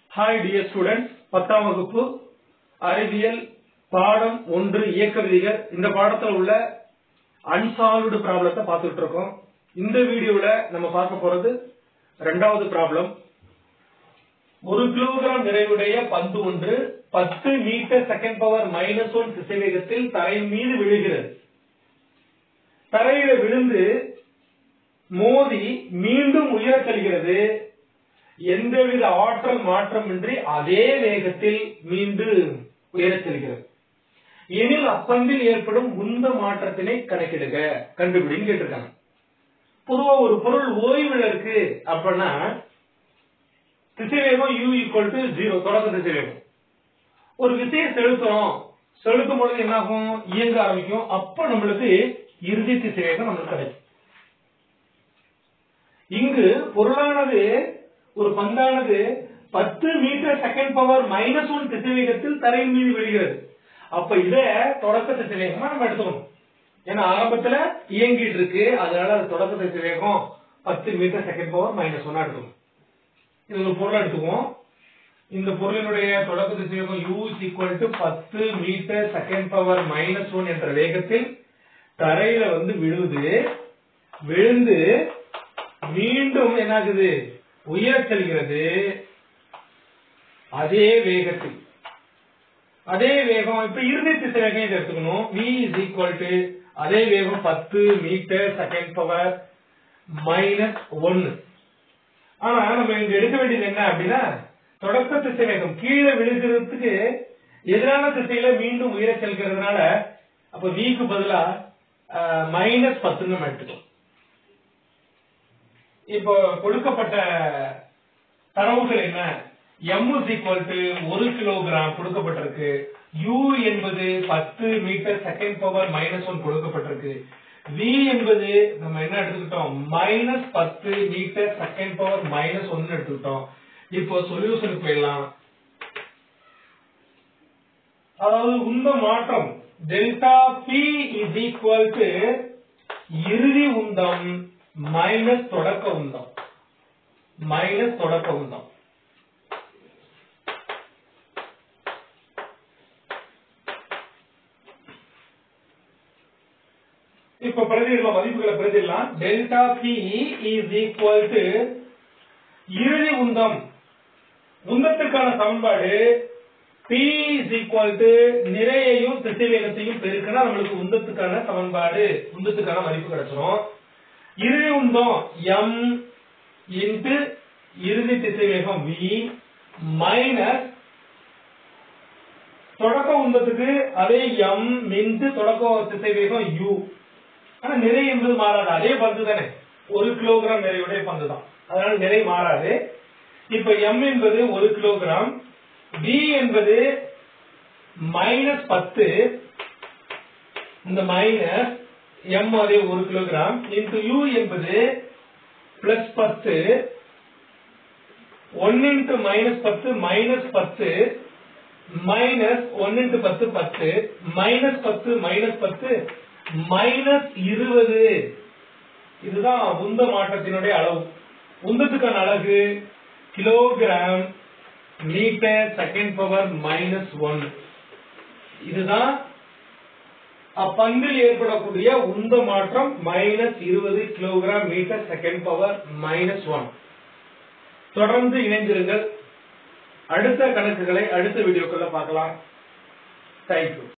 hi dear students பத்தாம் வகுப்பு அறிவியல் பாடம் ஒன்று இயக்க விதிகள் இந்த பாடத்துல உள்ள அன்சால்வ்டு ப்ராப்ளத்தை பார்த்துட்டு இருக்கோம் இந்த வீடியோல நம்ம பார்க்க போறது ரெண்டாவது ப்ராப்ளம் ஒரு கிலோகிராம் நிறைவுடைய பந்து ஒன்று பத்து metre second power minus one திசைவேகத்தில் தரையின் மீது விழுகிறது தரையில விழுந்து மோதி மீண்டும் உயரச் செல்கிறது எந்தவித ஆற்றல் மாற்றமின்றி அதே வேகத்தில் மீண்டும் உயரச் செல்கிறது எனில் அப்பந்தில் ஏற்படும் உந்த மாற்றத்தினை கணக்கிடுக கண்டுபிடின்னு கேட்டிருக்காங்க பொதுவா ஒரு பொருள் ஓய்வுல இருக்கு அப்படின்னா திசைவேகம் u ஈக்குவல் டு ஜீரோ தொடக்க திசைவேகம் ஒரு விசையை செலுத்துறோம் செலுத்தும் பொழுது என்ன ஆகும் இயங்க ஆரம்பிக்கும் அப்ப நம்மளுக்கு இறுதி திசைவேகம் நம்மளுக்கு கிடைக்கும் இங்கு பொருளானது ஒரு பந்தானது பத்து metre second power minus one திசைவேகத்தில் தரையின் மீது விழுகிறது அப்ப இத தொடக்க திசைவேகமா நம்ம எடுத்துக்கணும் ஏன்னா ஆரம்பத்துல இயங்கிட்டு இருக்கு அதனால அது தொடக்க திசைவேகம் பத்து மீட்டர் செகண்ட் பவர் மைனஸ் ஒன்னா எடுத்துக்கணும் இது ஒரு பொருளை எடுத்துக்குவோம் இந்த பொருளினுடைய தொடக்க திசைவேகம் u ஈக்குவல் டு பத்து metre second power minus one என்ற வேகத்தில் தரையில வந்து விழுது விழுந்து மீண்டும் என்ன ஆகுது உயர செல்கிறது அதே வேகத்தில் அதே வேகம் இப்ப இறுதி திசை வேகம் இதை எடுத்துக்கணும் v இஸ் ஈக்குவல் டு அதே வேகம் பத்து மீட்டர் செகண்ட் பவர் மைனஸ் ஒன்னு ஆனா நம்ம இங்க எடுக்க வேண்டியது என்ன அப்படின்னா தொடக்க திசை வேகம் கீழே விழுகிறதுக்கு எதிரான திசையில மீண்டும் உயர செல்கிறதுனால அப்ப v க்கு பதிலா மைனஸ் பத்துன்னு நம்ம எடுத்துக்கணும் இப்போ கொடுக்கப்பட்ட தரவுகள் என்ன m is equal to ஒரு கிலோகிராம் கொடுக்கப்பட்டிருக்கு u என்பது பத்து metre second power minus one கொடுக்கப்பட்டிருக்கு v என்பது நம்ம என்ன எடுத்துக்கிட்டோம் மைனஸ் பத்து மீட்டர் செகண்ட் பவர் மைனஸ் ஒன்னு எடுத்துக்கிட்டோம் இப்போ சொல்யூஷனுக்கு போயிடலாம் அதாவது உந்த மாற்றம் delta P is equal to இறுதி உந்தம் மைனஸ் தொடக்க உந்தம் மைனஸ் தொடக்க உந்தம் இப்ப பிரதிடலாம் மதிப்புகளை பிரதிடலாம் delta P is equal to இறுதி உந்தம் உந்தத்துக்கான சமன்பாடு P is equal to நிறையையும் திசைவேகத்தையும் பெருக்கினா நம்மளுக்கு உந்தத்துக்கான சமன்பாடு உந்தத்துக்கான மதிப்பு கிடைச்சிரும் இறுதி உந்தம் m இன்டு இறுதி திசைவேகம் v மைனஸ் தொடக்க உந்தத்துக்கு அதே m இன்டு தொடக்க திசைவேகம் u ஆனா நிறை என்பது மாறாது அதே பந்து தானே ஒரு கிலோகிராம் நிறையுடைய பந்து தான் அதனால நிறை மாறாது இப்ப m என்பது ஒரு கிலோகிராம் v என்பது மைனஸ் பத்து இந்த மைனஸ் m அதே ஒரு கிலோகிராம் இன்டு u என்பது பிளஸ் பத்து ஒன் இன்டு மைனஸ் பத்து மைனஸ் பத்து மைனஸ் ஒன் இன்டு பத்து பத்து மைனஸ் பத்து மைனஸ் பத்து மைனஸ் இருபது இதுதான் உந்த மாற்றத்தினுடைய அளவு உந்தத்துக்கான அழகு kilogram metre second power minus one இதுதான் அப்பந்தில் ஏற்படக்கூடிய உந்த மாற்றம் மைனஸ் இருபது kilogram metre second power minus one தொடர்ந்து இணைந்திருங்கள் அடுத்த கணக்குகளை அடுத்த வீடியோக்குள்ள பார்க்கலாம் தேங்க்யூ